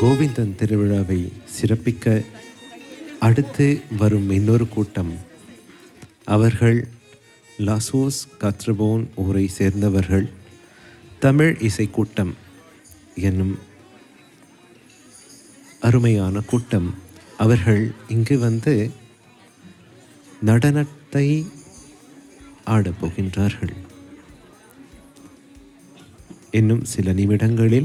கோவிந்தன் திருவிழாவை சிறப்பிக்க அடுத்து வரும் இன்னொரு கூட்டம் அவர்கள் லாசோஸ் கத்ரபோன் ஊரை சேர்ந்தவர்கள் தமிழ் இசைக்கூட்டம் என்னும் அருமையான கூட்டம் அவர்கள் இங்கு வந்து நடனத்தை ஆடப் போகின்றார்கள் இன்னும் சில நிமிடங்களில்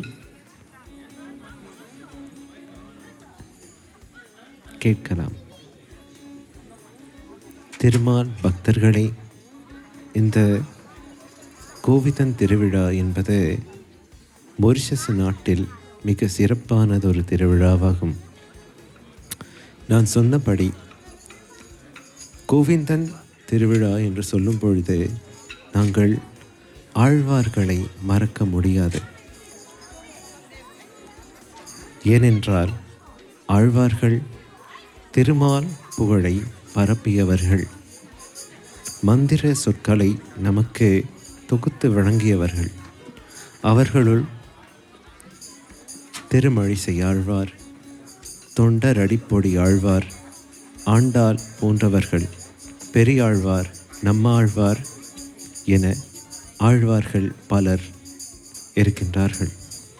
கேட்கலாம் திருமால் பக்தர்களே இந்த கோவிதன் திருவிழா என்பது மொரிஷஸ் நாட்டில் மிக சிறப்பானதொரு திருவிழாவாகும் நான் சொன்னபடி கோவிந்தன் திருவிழா என்று சொல்லும் பொழுது நாங்கள் ஆழ்வார்களை மறக்க முடியாது ஏனென்றால் ஆழ்வார்கள் திருமால் புகழை பரப்பியவர்கள் மந்திர சொற்களை நமக்கு தொகுத்து வழங்கியவர்கள் அவர்களுள் திருமழிசை ஆழ்வார் தொண்டரடிப்பொடி ஆழ்வார் ஆண்டாள் போன்றவர்கள் பெரியாழ்வார் நம்மாழ்வார் என ஆழ்வார்கள் பலர் இருக்கின்றார்கள்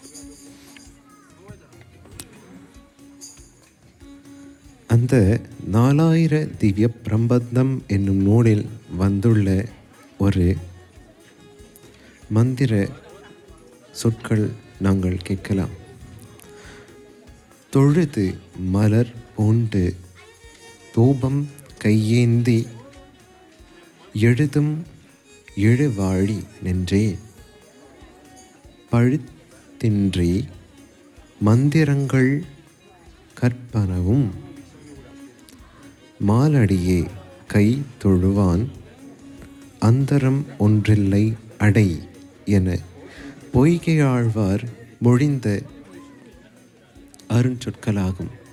அந்த நாலாயிர திவ்ய பிரபந்தம் என்னும் நூலில் வந்துள்ள ஒரு மந்திர சொற்கள் நாங்கள் கேட்கலாம் தொழுது மலர் பூண்டு தூபம் கையேந்தி எழுதும் எழுவாழி நின்றே பழுத்தின்றி மந்திரங்கள் கற்பனவும் மாலடியே கை தொழுவான் அந்தரம் ஒன்றில்லை அடை என பொய்கையாழ்வார் மொழிந்த அருஞ்சொற்களாகும்